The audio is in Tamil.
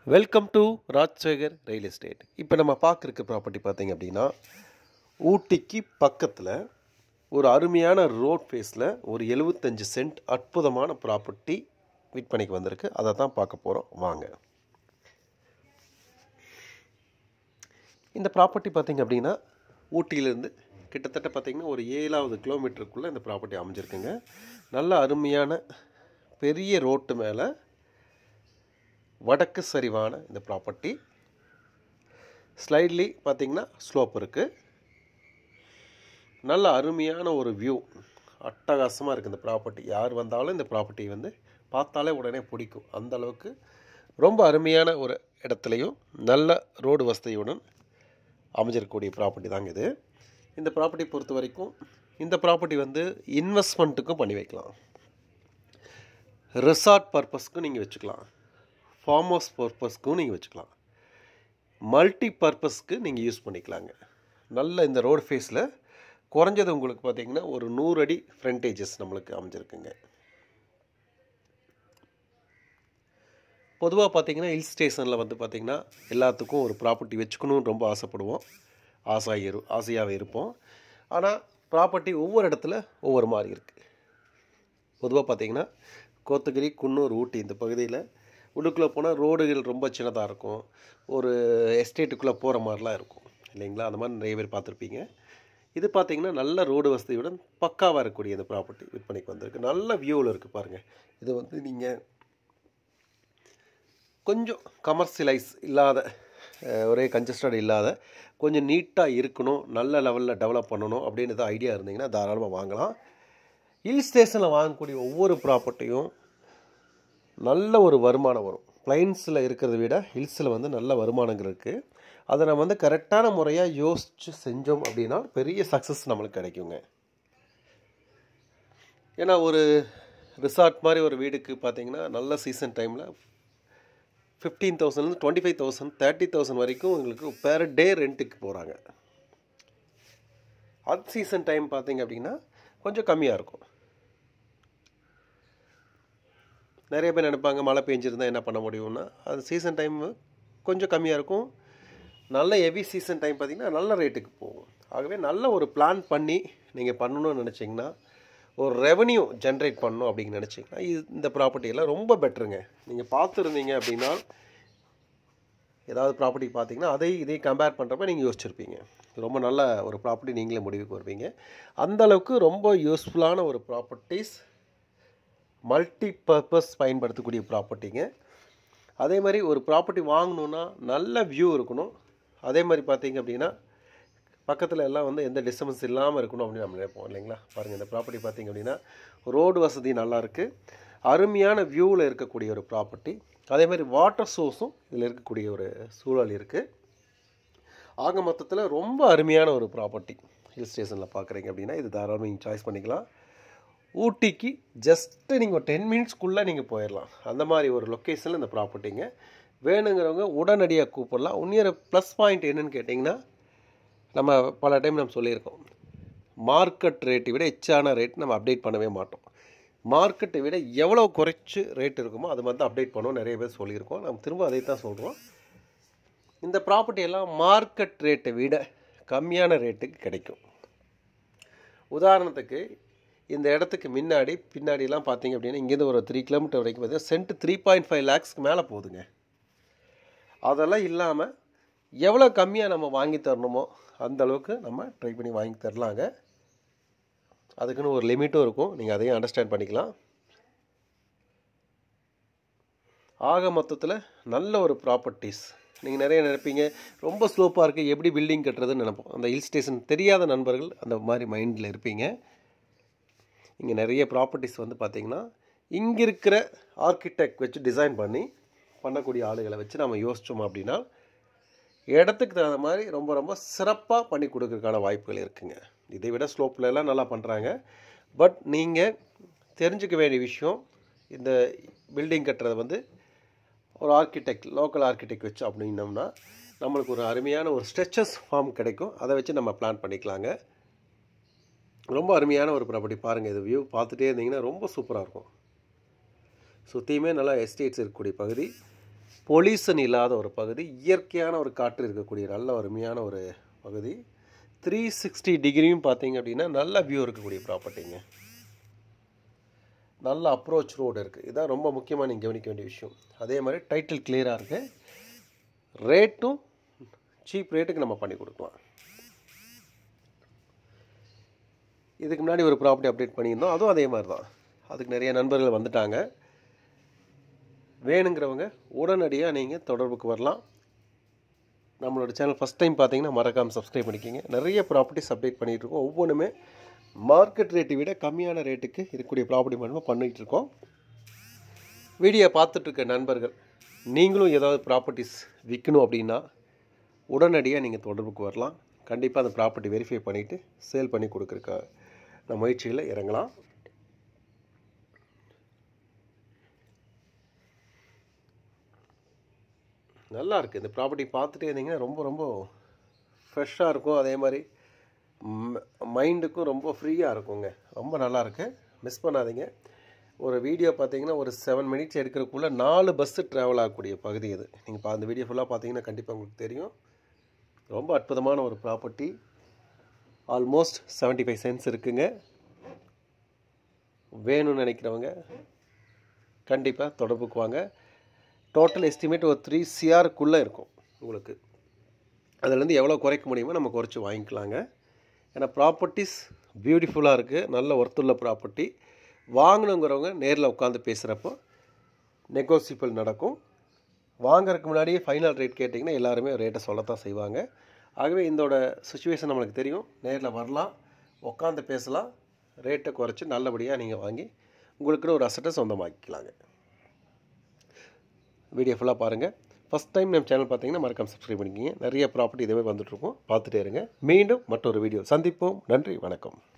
welcome to Rajasekhar real estate இப்போ நம்ம பார்க்குறக்க ப்ராப்பர்ட்டி பார்த்தீங்க அப்படின்னா ஊட்டிக்கு பக்கத்தில் ஒரு அருமையான ரோட் ஃபேஸில் ஒரு எழுபத்தஞ்சு சென்ட் அற்புதமான ப்ராப்பர்ட்டி விற்பனைக்கு வந்திருக்கு அதை தான் பார்க்க போகிறோம் வாங்க இந்த ப்ராப்பர்ட்டி பார்த்தீங்க அப்படின்னா ஊட்டியிலேருந்து கிட்டத்தட்ட பார்த்தீங்கன்னா ஒரு ஏழாவது கிலோமீட்டருக்குள்ளே இந்த ப்ராப்பர்ட்டி அமைஞ்சிருக்குங்க நல்ல அருமையான பெரிய ரோட்டு மேலே வடக்கு சரிவான இந்த ப்ராப்பர்ட்டி ஸ்லைட்லி பார்த்தீங்கன்னா ஸ்லோப் இருக்குது நல்ல அருமையான ஒரு வியூ அட்டகாசமாக இருக்குது இந்த ப்ராப்பர்ட்டி யார் வந்தாலும் இந்த ப்ராப்பர்ட்டி வந்து பார்த்தாலே உடனே பிடிக்கும் அந்த அளவுக்கு ரொம்ப அருமையான ஒரு இடத்துலையும் நல்ல ரோடு வசதியுடன் அமைஞ்சிருக்கக்கூடிய ப்ராப்பர்ட்டி தாங்க இது இந்த ப்ராப்பர்ட்டி பொறுத்த வரைக்கும் இந்த ப்ராப்பர்ட்டி வந்து இன்வெஸ்ட்மெண்ட்டுக்கும் பண்ணி வைக்கலாம் ரிசார்ட் பர்பஸ்க்கும் நீங்கள் வச்சுக்கலாம் ஃபார்ம் ஹவுஸ் பர்பஸ்க்கும் நீங்கள் வச்சுக்கலாம் மல்டி பர்பஸ்க்கு நீங்கள் யூஸ் பண்ணிக்கலாங்க நல்ல இந்த ரோடு ஃபேஸில் குறைஞ்சது உங்களுக்கு பார்த்தீங்கன்னா ஒரு நூறு அடி ஃப்ரண்டேஜஸ் நம்மளுக்கு அமைஞ்சிருக்குங்க பொதுவாக பார்த்தீங்கன்னா ஹில் ஸ்டேஷனில் வந்து பார்த்திங்கன்னா எல்லாத்துக்கும் ஒரு ப்ராப்பர்ட்டி வச்சுக்கணும்னு ரொம்ப ஆசைப்படுவோம் ஆசை இரு ஆசையாகவே இருப்போம் ஆனால் ப்ராப்பர்ட்டி ஒவ்வொரு இடத்துல ஒவ்வொரு மாதிரி இருக்குது பொதுவாக பார்த்தீங்கன்னா கோத்தகிரி குன்னூர் ஊட்டி இந்த பகுதியில் உள்ளுக்குள்ளே போனால் ரோடுகள் ரொம்ப சின்னதாக இருக்கும் ஒரு எஸ்டேட்டுக்குள்ளே போகிற மாதிரிலாம் இருக்கும் இல்லைங்களா அந்த மாதிரி நிறைய பேர் பார்த்துருப்பீங்க இது பார்த்தீங்கன்னா நல்ல ரோடு வசதியுடன் பக்காவாக இருக்கக்கூடிய இந்த ப்ராப்பர்ட்டி விற்பனைக்கு வந்திருக்கு நல்ல வியூவில் இருக்குது பாருங்கள் இது வந்து நீங்கள் கொஞ்சம் கமர்ஷியலைஸ் இல்லாத அஹ், ஒரே கன்ஜஸ்டட் இல்லாத கொஞ்சம் நீட்டாக இருக்கணும் நல்ல லெவலில் டெவலப் பண்ணணும் அப்படின்னு ஐடியா இருந்தீங்கன்னா தாராளமாக வாங்கலாம் ஹில் ஸ்டேஷனில் வாங்கக்கூடிய ஒவ்வொரு ப்ராப்பர்ட்டியும் நல்ல ஒரு வருமானம் வரும் பிளைன்ஸில் இருக்கிறத விட ஹில்ஸில் வந்து நல்ல வருமானங்கள் இருக்குது அதை நம்ம வந்து கரெக்டான முறையாக யோசித்து செஞ்சோம் அப்படின்னா பெரிய சக்ஸஸ் நம்மளுக்கு கிடைக்குங்க ஏன்னா ஒரு ரிசார்ட் மாதிரி ஒரு வீடுக்கு பார்த்தீங்கன்னா நல்ல சீசன் டைமில் ஃபிஃப்டீன் தௌசண்ட்லேருந்து twenty five thousand thirty thousand வரைக்கும் உங்களுக்கு பெர் டே ரெண்ட்டுக்கு போகிறாங்க அத் சீசன் டைம் பார்த்தீங்க அப்படின்னா கொஞ்சம் கம்மியாக இருக்கும் நிறைய பேர் நினைப்பாங்க மழை பெஞ்சிருந்தா என்ன பண்ண முடியும்னா அது சீசன் டைம் கொஞ்சம் கம்மியாக இருக்கும் நல்ல ஹெவி சீசன் டைம் பார்த்திங்கன்னா நல்ல ரேட்டுக்கு போகும் ஆகவே நல்ல ஒரு பிளான் பண்ணி நீங்கள் பண்ணணும்னு நினச்சிங்கன்னா ஒரு ரெவன்யூ ஜென்ரேட் பண்ணணும் அப்படின்னு நினச்சிங்கன்னா இது இந்த ப்ராப்பர்ட்டியெல்லாம் ரொம்ப பெட்டருங்க நீங்கள் பார்த்துருந்தீங்க அப்படின்னா ஏதாவது ப்ராப்பர்ட்டி பார்த்தீங்கன்னா அதை இதை கம்பேர் பண்ணுறப்ப நீங்கள் யோசிச்சிருப்பீங்க ரொம்ப நல்ல ஒரு ப்ராப்பர்ட்டி நீங்களே முடிவுக்கு வருவீங்க அந்த அளவுக்கு ரொம்ப யூஸ்ஃபுல்லான ஒரு ப்ராப்பர்ட்டிஸ் மல்டி பர்பஸ் பயன்படுத்தக்கூடிய ப்ராப்பர்ட்டிங்க அதே மாதிரி ஒரு ப்ராப்பர்ட்டி வாங்கணுன்னா நல்ல வியூ இருக்கணும் அதே மாதிரி பார்த்தீங்க அப்படின்னா பக்கத்தில் எல்லாம் வந்து எந்த டிஸ்டர்பன்ஸ் இல்லாமல் இருக்கணும் அப்படின்னு நம்ம நினைப்போம் இல்லைங்களா பாருங்கள் இந்த ப்ராப்பர்ட்டி பார்த்தீங்க அப்படின்னா ரோடு வசதி நல்லா இருக்குது அருமையான வியூவில் இருக்கக்கூடிய ஒரு ப்ராப்பர்ட்டி அதே மாதிரி வாட்டர் சோர்ஸும் இதில் இருக்கக்கூடிய ஒரு சூழல் இருக்குது ஆக மொத்தத்தில் ரொம்ப அருமையான ஒரு ப்ராப்பர்ட்டி ஹில் ஸ்டேஷனில் பார்க்குறீங்க அப்படின்னா இது தாராளமாக நீங்கள் சாய்ஸ் பண்ணிக்கலாம் ஊட்டிக்கு ஜஸ்ட்டு நீங்கள் ஒரு டென் மினிட்ஸ்க்குள்ளே நீங்கள் போயிடலாம் அந்த மாதிரி ஒரு லொக்கேஷனில் இந்த ப்ராப்பர்ட்டிங்க வேணுங்கிறவங்க உடனடியாக கூப்பிடலாம் உன்னியர் ப்ளஸ் பாயிண்ட் என்னன்னு கேட்டிங்கன்னா நம்ம பல டைம் நம்ம சொல்லியிருக்கோம் மார்க்கெட் ரேட்டை விட எச்சான ரேட் நம்ம அப்டேட் பண்ணவே மாட்டோம் மார்க்கெட்டை விட எவ்வளோ குறைச்சி ரேட் இருக்குமோ அது மாதிரி தான் அப்டேட் பண்ணுவோம் நிறைய பேர் சொல்லியிருக்கோம் நம்ம திரும்ப அதை தான் சொல்கிறோம் இந்த ப்ராப்பர்ட்டி எல்லாம் மார்க்கெட் ரேட்டை விட கம்மியான ரேட்டுக்கு கிடைக்கும் உதாரணத்துக்கு இந்த இடத்துக்கு முன்னாடி பின்னாடிலாம் பார்த்தீங்க அப்படின்னா இங்கேருந்து ஒரு த்ரீ கிலோமீட்டர் வரைக்கும் பார்த்தீங்கன்னா சென்ட் த்ரீ பாயிண்ட் ஃபைவ் லேக்ஸ்க்கு மேலே போகுதுங்க அதெல்லாம் இல்லாமல் எவ்வளோ கம்மியாக நம்ம வாங்கி தரணுமோ அந்த அளவுக்கு நம்ம ட்ரை பண்ணி வாங்கி தரலாங்க அதுக்குன்னு ஒரு லிமிட்டும் இருக்கும் நீங்கள் அதையும் அண்டர்ஸ்டாண்ட் பண்ணிக்கலாம் ஆக மொத்தத்தில் நல்ல ஒரு ப்ராப்பர்ட்டிஸ் நீங்கள் நிறைய நினைப்பீங்க ரொம்ப ஸ்லோப்பாக இருக்குது எப்படி பில்டிங் கட்டுறதுன்னு நினைப்போம் அந்த ஹில் ஸ்டேஷன் தெரியாத நண்பர்கள் அந்த மாதிரி மைண்டில் இருப்பீங்க இங்கே நிறைய ப்ராப்பர்ட்டிஸ் வந்து பார்த்திங்கன்னா இங்கே இருக்கிற ஆர்கிடெக்ட் வச்சு டிசைன் பண்ணி பண்ணக்கூடிய ஆளுகளை வச்சு நம்ம யோசித்தோம் அப்படின்னா இடத்துக்கு தகுந்த மாதிரி ரொம்ப ரொம்ப சிறப்பாக பண்ணி கொடுக்கறதுக்கான வாய்ப்புகள் இருக்குங்க இதை விட ஸ்லோப்பில் எல்லாம் நல்லா பண்ணுறாங்க பட் நீங்கள் தெரிஞ்சுக்க வேண்டிய விஷயம் இந்த பில்டிங் கட்டுறது வந்து ஒரு ஆர்கிடெக்ட் லோக்கல் ஆர்கிடெக்ட் வச்சு அப்படின்னோம்னா நம்மளுக்கு ஒரு அருமையான ஒரு ஸ்ட்ரெச்சஸ் ஃபார்ம் கிடைக்கும் அதை வச்சு நம்ம பிளான் பண்ணிக்கலாங்க ரொம்ப அருமையான ஒரு ப்ராப்பர்ட்டி பாருங்கள் இது வியூ பார்த்துட்டே இருந்தீங்கன்னா ரொம்ப சூப்பராக இருக்கும் சுற்றியுமே நல்லா எஸ்டேட்ஸ் இருக்கக்கூடிய பகுதி பொல்யூஷன் இல்லாத ஒரு பகுதி இயற்கையான ஒரு காற்று இருக்கக்கூடிய நல்ல அருமையான ஒரு பகுதி த்ரீ சிக்ஸ்டி டிகிரியும் பார்த்தீங்க அப்படின்னா நல்ல வியூ இருக்கக்கூடிய ப்ராப்பர்ட்டிங்க நல்ல அப்ரோச் ரோடு இருக்குது இதான் ரொம்ப முக்கியமாக நீங்கள் கவனிக்க வேண்டிய விஷயம் அதே மாதிரி டைட்டில் கிளியராக இருக்குது ரேட்டும் சீப் ரேட்டுக்கு நம்ம பண்ணி கொடுக்கலாம் இதுக்கு முன்னாடி ஒரு ப்ராப்பர்ட்டி அப்டேட் பண்ணியிருந்தோம் அதுவும் அதே மாதிரி தான் அதுக்கு நிறைய நண்பர்கள் வந்துட்டாங்க வேணுங்கிறவங்க உடனடியாக நீங்கள் தொடர்புக்கு வரலாம் நம்மளோட சேனல் ஃபஸ்ட் டைம் பார்த்தீங்கன்னா மறக்காமல் சப்ஸ்கிரைப் பண்ணிக்கிங்க நிறைய ப்ராப்பர்ட்டிஸ் அப்டேட் பண்ணிகிட்டு இருக்கோம் ஒவ்வொன்றுமே மார்க்கெட் ரேட்டை விட கம்மியான ரேட்டுக்கு இருக்கக்கூடிய ப்ராப்பர்ட்டி மட்டும் பண்ணிகிட்டு இருக்கோம் வீடியோ பார்த்துட்ருக்க நண்பர்கள் நீங்களும் ஏதாவது ப்ராப்பர்ட்டிஸ் விற்கணும் அப்படின்னா உடனடியாக நீங்கள் தொடர்புக்கு வரலாம் கண்டிப்பாக அந்த ப்ராப்பர்ட்டி வெரிஃபை பண்ணிவிட்டு சேல் பண்ணி கொடுக்குறக்க நம்ம முயற்சியில் இறங்கலாம் நல்லா இருக்குது இந்த ப்ராப்பர்ட்டி பார்த்துட்டே இருந்தீங்கன்னா ரொம்ப ரொம்ப ஃப்ரெஷ்ஷாக இருக்கும் அதே மாதிரி மைண்டுக்கும் ரொம்ப ஃப்ரீயாக இருக்குங்க ரொம்ப நல்லா இருக்கு மிஸ் பண்ணாதீங்க ஒரு வீடியோ பார்த்தீங்கன்னா ஒரு செவன் மினிட்ஸ் எடுக்கிறதுக்குள்ளே நாலு பஸ்ஸு ட்ராவல் ஆகக்கூடிய பகுதி இது நீங்கள் பா அந்த வீடியோ ஃபுல்லாக பார்த்தீங்கன்னா கண்டிப்பாக உங்களுக்கு தெரியும் ரொம்ப அற்புதமான ஒரு property almost seventy five cents இருக்குங்க வேணும்னு நினைக்கிறவங்க கண்டிப்பாக தொடர்புக்கு வாங்க டோட்டல் எஸ்டிமேட் ஒரு த்ரீ சிஆருக்குள்ளே இருக்கும் உங்களுக்கு அதுலேருந்து எவ்வளோ குறைக்க முடியுமோ நம்ம குறைச்சி வாங்கிக்கலாங்க ஏன்னா ப்ராப்பர்ட்டிஸ் பியூட்டிஃபுல்லாக இருக்குது நல்ல ஒர்த்துள்ள ப்ராப்பர்ட்டி வாங்கணுங்கிறவங்க நேரில் உட்காந்து பேசுகிறப்போ நெகோசியபிள் நடக்கும் வாங்குறதுக்கு முன்னாடியே ஃபைனல் ரேட் கேட்டிங்கன்னா எல்லாருமே ரேட்டை சொல்லத்தான் செய்வாங்க ஆகவே இதோட சுச்சுவேஷன் நம்மளுக்கு தெரியும் நேரில் வரலாம் உட்காந்து பேசலாம் ரேட்டை குறைச்சி நல்லபடியாக நீங்கள் வாங்கி உங்களுக்குன்னு ஒரு அசட்டை சொந்தமாக்கிக்கலாங்க வீடியோ ஃபுல்லாக பாருங்கள் ஃபஸ்ட் டைம் நம்ம சேனல் பார்த்தீங்கன்னா மறக்காம சப்ஸ்கிரைப் பண்ணிக்கிங்க நிறைய ப்ராப்பர்ட்டி இதே மாதிரி வந்துட்டுருக்கோம் பார்த்துட்டே இருங்க மீண்டும் மற்றொரு வீடியோ சந்திப்போம் நன்றி வணக்கம்